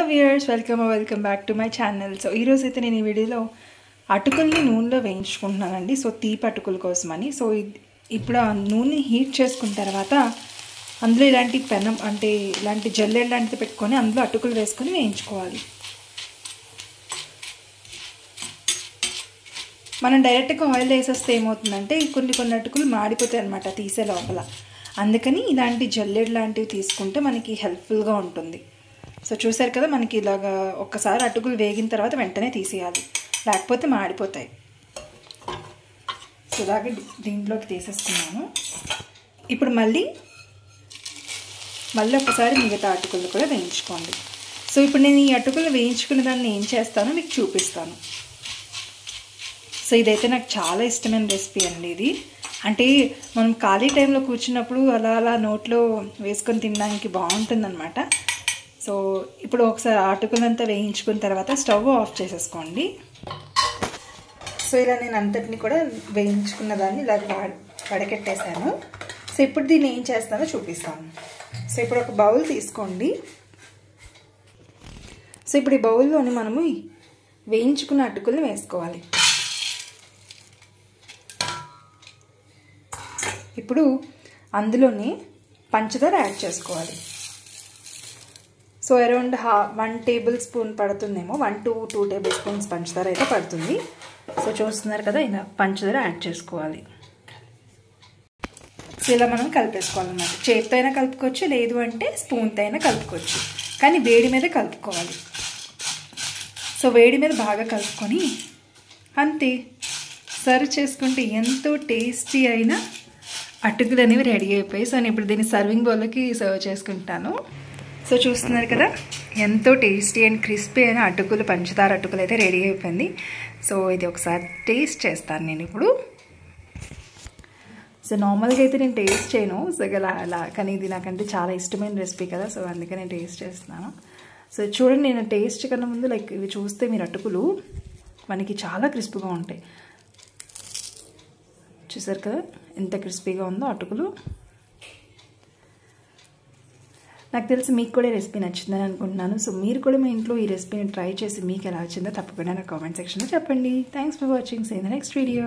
viewers welcome welcome back to my channel so ఈరోజు అయితే నేను ఈ వీడియోలో అటుకుల్ని నూనెలో వేయించుకుంటున్నానండి సో తీపి అటుకుల కోసమని సో ఇద్- ఇప్పుడు ఆ నూనె హీట్ చేసుకున్న తర్వాత అందులో ఇలాంటి పెనం అంటే ఇలాంటి జల్లెడ లాంటిది పెట్టుకొని అందులో అటుకులు వేసుకొని వేయించుకోవాలి మనం డైరెక్ట్గా ఆయిల్ వేసేస్తే ఏమవుతుందంటే కొన్ని కొన్ని అటుకులు మాడిపోతాయి అనమాట తీసే లోపల అందుకని ఇలాంటి జల్లెడ లాంటివి తీసుకుంటే మనకి హెల్ప్ఫుల్గా ఉంటుంది సో చూసారు కదా మనకి ఇలాగా ఒక్కసారి అటుకులు వేగిన తర్వాత వెంటనే తీసేయాలి లేకపోతే మాడిపోతాయి సో ఇలాగే దీంట్లోకి తీసేసుకున్నాను ఇప్పుడు మళ్ళీ మళ్ళీ ఒకసారి మిగతా అటుకులు కూడా వేయించుకోండి సో ఇప్పుడు నేను ఈ అటుకులు వేయించుకున్న దాన్ని ఏం చేస్తానో మీకు చూపిస్తాను సో ఇదైతే నాకు చాలా ఇష్టమైన రెసిపీ అండి ఇది అంటే మనం ఖాళీ టైంలో కూర్చున్నప్పుడు అలా అలా నోట్లో వేసుకొని తినడానికి బాగుంటుందన్నమాట సో ఇప్పుడు ఒకసారి అటుకులంతా వేయించుకున్న తర్వాత స్టవ్ ఆఫ్ చేసేసుకోండి సో ఇలా నేను అంతటిని కూడా వేయించుకున్న దాన్ని ఇలా వడకెట్టేశాను సో ఇప్పుడు దీన్ని ఏం చేస్తానో చూపిస్తాను సో ఇప్పుడు ఒక బౌల్ తీసుకోండి సో ఇప్పుడు ఈ బౌల్లోని మనము వేయించుకున్న అటుకుల్ని వేసుకోవాలి ఇప్పుడు అందులోనే పంచదార యాడ్ చేసుకోవాలి సో అరౌండ్ హా వన్ టేబుల్ స్పూన్ పడుతుందేమో one to two tablespoons పంచదార అయితే పడుతుంది సో చూస్తున్నారు కదా ఇలా పంచదార యాడ్ చేసుకోవాలి సో ఇలా మనం కలిపేసుకోవాలన్నమాట చేతితో అయినా కలుపుకోవచ్చు లేదు అంటే స్పూన్తో అయినా కలుపుకోవచ్చు కానీ వేడి మీద కలుపుకోవాలి సో వేడి మీద బాగా కలుపుకొని అంతే సర్వ్ చేసుకుంటే ఎంతో టేస్టీ అయిన అటుకులు అనేవి రెడీ అయిపోయి సో నేను ఇప్పుడు దీన్ని సర్వింగ్ బౌల్లోకి సర్వ్ చేసుకుంటాను సో చూస్తున్నారు కదా ఎంతో టేస్టీ అండ్ క్రిస్పీ అయిన అటుకులు పంచదార అటుకులు అయితే రెడీ అయిపోయింది సో ఇది ఒకసారి టేస్ట్ చేస్తాను నేను ఇప్పుడు సో నార్మల్గా అయితే నేను టేస్ట్ చేయను సో అలా అలా కానీ ఇది నాకంటే చాలా ఇష్టమైన రెసిపీ కదా సో అందుకే నేను టేస్ట్ చేస్తున్నాను సో చూడండి నేను టేస్ట్ కన్నా ముందు లైక్ ఇవి చూస్తే మీరు అటుకులు మనకి చాలా క్రిస్పీగా ఉంటాయి చూసారు కదా ఎంత క్రిస్పీగా ఉందో అటుకులు నాకు తెలిసి మీకు కూడా ఈ రెసిపీ నచ్చిందని అనుకుంటున్నాను సో మీరు కూడా మీ ఇంట్లో ఈ రెసిపీని ట్రై చేసి మీకు ఎలా వచ్చిందో తప్పకుండా నా కామెంట్ సెక్షన్లో చెప్పండి thanks for watching see the next video